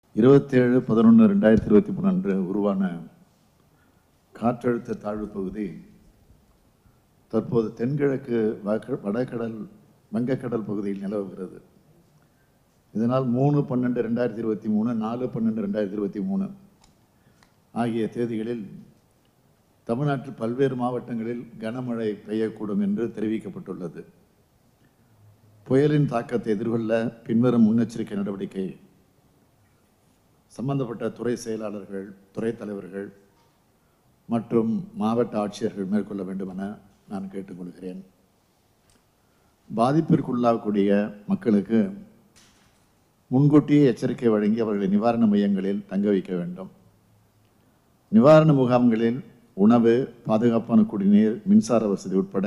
இருபத்தேழு பதினொன்று ரெண்டாயிரத்தி இருபத்தி மூணு அன்று உருவான காற்றழுத்த தாழ்வு பகுதி தற்போது தென்கிழக்கு வக- வடகடல் வங்கக்கடல் பகுதியில் நிலவுகிறது இதனால் மூணு பன்னெண்டு ரெண்டாயிரத்தி இருபத்தி மூணு நாலு பன்னெண்டு ரெண்டாயிரத்தி இருபத்தி மூணு ஆகிய தேதிகளில் தமிழ்நாட்டில் பல்வேறு மாவட்டங்களில் கனமழை பெய்யக்கூடும் என்று தெரிவிக்கப்பட்டுள்ளது புயலின் தாக்கத்தை எதிர்கொள்ள பின்வரும் முன்னெச்சரிக்கை நடவடிக்கை சம்பந்தப்பட்ட துறை செயலாளர்கள் துறை தலைவர்கள் மற்றும் மாவட்ட ஆட்சியர்கள் மேற்கொள்ள வேண்டும் என நான் கேட்டுக்கொள்கிறேன் பாதிப்பிற்குள்ளாகக்கூடிய மக்களுக்கு முன்கூட்டியே எச்சரிக்கை வழங்கி அவர்களை நிவாரண மையங்களில் தங்க வைக்க வேண்டும் நிவாரண முகாம்களில் உணவு பாதுகாப்பான குடிநீர் மின்சார வசதி உட்பட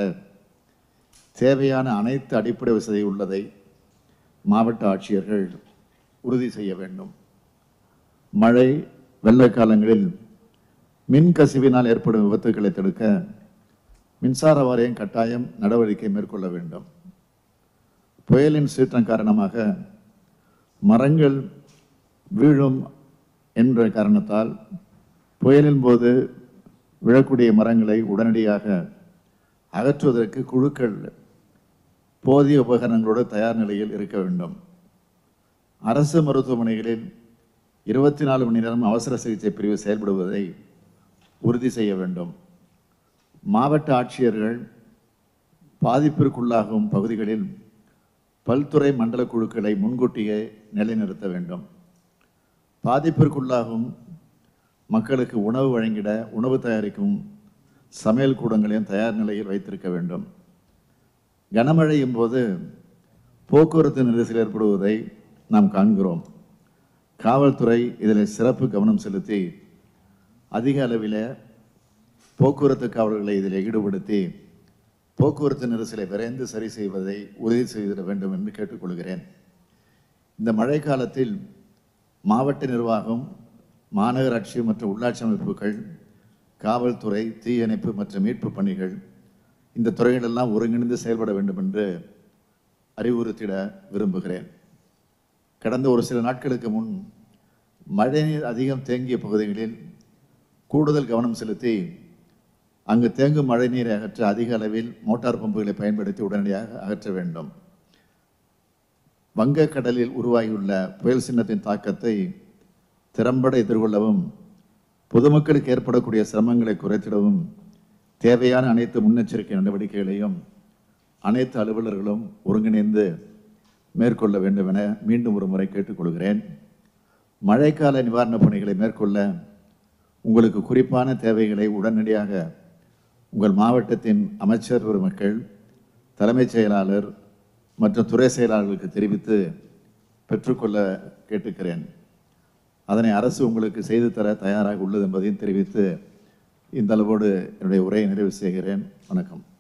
தேவையான அனைத்து அடிப்படை வசதி உள்ளதை மாவட்ட ஆட்சியர்கள் உறுதி செய்ய வேண்டும் மழை வெள்ள காலங்களில் மின் கசிவினால் ஏற்படும் விபத்துக்களை தடுக்க மின்சார வாரியம் கட்டாயம் நடவடிக்கை மேற்கொள்ள வேண்டும் புயலின் சீற்றம் காரணமாக மரங்கள் வீழும் என்ற காரணத்தால் புயலின் போது விழக்கூடிய மரங்களை உடனடியாக அகற்றுவதற்கு குழுக்கள் போதிய உபகரணங்களோடு தயார் நிலையில் இருக்க வேண்டும் அரசு மருத்துவமனைகளில் இருபத்தி நாலு மணி நேரம் அவசர சிகிச்சை பிரிவு செயல்படுவதை உறுதி செய்ய வேண்டும் மாவட்ட ஆட்சியர்கள் பாதிப்பிற்குள்ளாகும் பகுதிகளில் பல்துறை மண்டல குழுக்களை முன்கூட்டியே நிலைநிறுத்த வேண்டும் பாதிப்பிற்குள்ளாகும் மக்களுக்கு உணவு வழங்கிட உணவு தயாரிக்கும் சமையல் கூடங்களையும் தயார் நிலையில் வைத்திருக்க வேண்டும் கனமழையும் போது போக்குவரத்து நெரிசல் ஏற்படுவதை நாம் காண்கிறோம் காவல்துறை இதில் சிறப்பு கவனம் செலுத்தி அதிக அளவில் போக்குவரத்து காவலர்களை இதில் ஈடுபடுத்தி போக்குவரத்து நெரிசலை விரைந்து சரி செய்வதை உறுதி செய்திட வேண்டும் என்று கேட்டுக்கொள்கிறேன் இந்த மழை காலத்தில் மாவட்ட நிர்வாகம் மாநகராட்சி மற்றும் உள்ளாட்சி அமைப்புகள் காவல்துறை தீயணைப்பு மற்றும் மீட்பு பணிகள் இந்த துறைகளெல்லாம் ஒருங்கிணைந்து செயல்பட வேண்டும் என்று அறிவுறுத்திட விரும்புகிறேன் கடந்த ஒரு சில நாட்களுக்கு முன் மழைநீர் அதிகம் தேங்கிய பகுதிகளில் கூடுதல் கவனம் செலுத்தி அங்கு தேங்கும் மழைநீரை அகற்ற அதிக அளவில் மோட்டார் பம்புகளை பயன்படுத்தி உடனடியாக அகற்ற வேண்டும் வங்கக்கடலில் உருவாகியுள்ள புயல் சின்னத்தின் தாக்கத்தை திறம்பட எதிர்கொள்ளவும் பொதுமக்களுக்கு ஏற்படக்கூடிய சிரமங்களை குறைத்திடவும் தேவையான அனைத்து முன்னெச்சரிக்கை நடவடிக்கைகளையும் அனைத்து அலுவலர்களும் ஒருங்கிணைந்து மேற்கொள்ள வேண்டும் என மீண்டும் ஒரு முறை கேட்டுக்கொள்கிறேன் மழைக்கால நிவாரணப் பணிகளை மேற்கொள்ள உங்களுக்கு குறிப்பான தேவைகளை உடனடியாக உங்கள் மாவட்டத்தின் அமைச்சர் பெருமக்கள் தலைமைச் செயலாளர் மற்றும் துறை செயலாளர்களுக்கு தெரிவித்து பெற்றுக்கொள்ள கேட்டுக்கிறேன் அதனை அரசு உங்களுக்கு செய்து தர தயாராக உள்ளது என்பதையும் தெரிவித்து இந்த அளவோடு என்னுடைய உரையை நிறைவு செய்கிறேன் வணக்கம்